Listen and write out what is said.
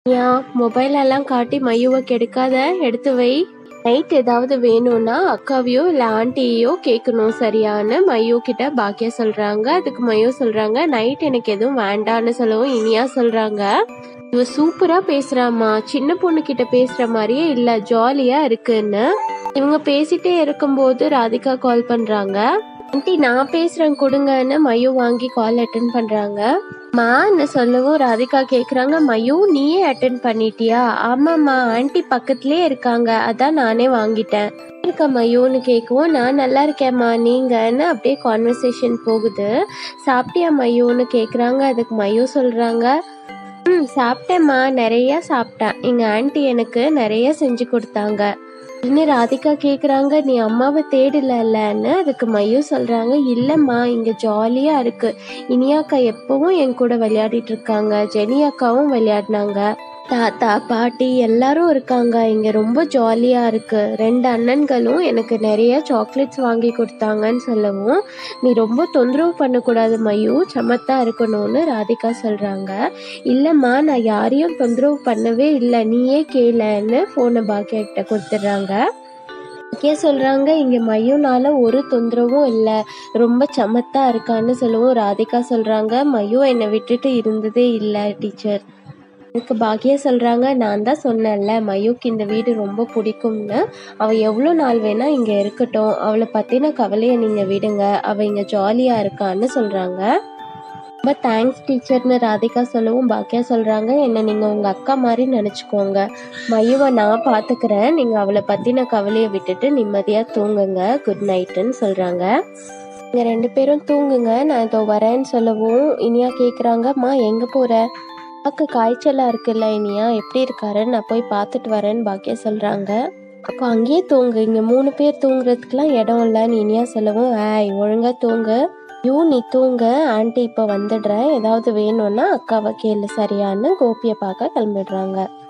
ஏன் மொபைல் எல்லாம் காட்டி மையுவை கெடுக்காத எடுத்து வை நைட் ஏதாவது வேணும்னா அக்காவையோ இல்ல ஆண்டியையோ கேட்கணும் சரியான்னு மையோ கிட்ட பாக்கியா சொல்றாங்க அதுக்கு மையோ சொல்றாங்க நைட் எனக்கு எதுவும் வேண்டான்னு சொல்லவும் இனியா சொல்றாங்க இவ சூப்பரா பேசுறாமா சின்ன பொண்ணு கிட்ட பேசுற மாதிரியே இல்ல ஜாலியா இருக்குன்னு இவங்க பேசிட்டே இருக்கும்போது ராதிகா கால் பண்றாங்க ஆண்டி நான் பேசுறேன் கொடுங்கன்னு மயு வாங்கி கால் அட்டன் பண்றாங்க மான்னு சொல்லவும் ராதிகா கேக்குறாங்க மயு நீயே அட்டன் பண்ணிட்டியா ஆமாம்மா ஆண்டி பக்கத்துலயே இருக்காங்க அதான் நானே வாங்கிட்டேன் இருக்க மயூன்னு கேட்கவும் நான் நல்லா இருக்கேம்மா நீங்கன்னு அப்படியே கான்வர்சேஷன் போகுது சாப்பிட்டியா மயூன்னு கேக்குறாங்க அதுக்கு மயூ சொல்றாங்க ம் சாப்பிட்டேம்மா நிறைய சாப்பிட்டேன் எங்க ஆண்டி எனக்கு நிறைய செஞ்சு கொடுத்தாங்க இன்னும் ராதிகா கேக்குறாங்க நீ அம்மாவை தேடலன்னு அதுக்கு மையு சொல்றாங்க இல்லம்மா இங்க ஜாலியா இருக்கு இனியாக்கா எப்பவும் என் கூட விளையாடிட்டு இருக்காங்க ஜெனி அக்காவும் விளையாடினாங்க தாத்தா பாட்டி எல்லாரும் இருக்காங்க இங்க ரொம்ப ஜாலியா இருக்கு ரெண்டு அண்ணன்களும் எனக்கு நிறைய சாக்லேட்ஸ் வாங்கி கொடுத்தாங்கன்னு சொல்லவும் நீ ரொம்ப தொந்தரவு பண்ணக்கூடாது மயு சமத்தா இருக்கணும்னு ராதிகா சொல்றாங்க இல்லம்மா நான் யாரையும் தொந்தரவு பண்ணவே இல்லை நீயே கேளன்னு போனை பாக்கியா கிட்ட கொடுத்துட்றாங்க பாக்கியா சொல்றாங்க இங்க மயுனால ஒரு தொந்தரவும் இல்லை ரொம்ப சமத்தா இருக்கான்னு சொல்லவும் ராதிகா சொல்றாங்க மயு என்னை விட்டுட்டு இருந்ததே இல்லை டீச்சர் அதுக்கு பாக்கியா சொல்றாங்க நான் தான் சொன்னேன்ல மயுக்கு இந்த வீடு ரொம்ப பிடிக்கும்னு அவ எவ்வளோ நாள் வேணா இங்க இருக்கட்டும் அவளை பத்தின கவலையை நீங்க விடுங்க அவ இங்க ஜாலியா இருக்கான்னு சொல்றாங்க ரொம்ப தேங்க்ஸ் டீச்சர்னு ராதிகா சொல்லவும் பாக்கியா சொல்றாங்க என்ன நீங்க உங்க அக்கா மாதிரி நினைச்சுக்கோங்க மயுவை நான் பாத்துக்கிறேன் நீங்க அவளை பத்தின கவலையை விட்டுட்டு நிம்மதியா தூங்குங்க குட் நைட்டுன்னு சொல்றாங்க நீங்க ரெண்டு பேரும் தூங்குங்க நான் இதோ வரேன்னு சொல்லவும் இனியா கேக்குறாங்கம்மா எங்க போற அக்காக்கு காய்ச்சலா இருக்குல்ல இனியா எப்படி இருக்காரு நான் போய் பார்த்துட்டு வரேன்னு பாக்கியா சொல்றாங்க அப்போ அங்கேயே தூங்கு இங்க மூணு பேர் தூங்குறதுக்குலாம் இடம் இல்லைன்னு இனியா சொல்லவும் ஏய் ஒழுங்கா தூங்கு யூ நீ தூங்க ஆண்டி இப்போ வந்துடுறேன் ஏதாவது வேணும்னா அக்காவை கேளு சரியான்னு கோபியை பார்க்க கிளம்பிடுறாங்க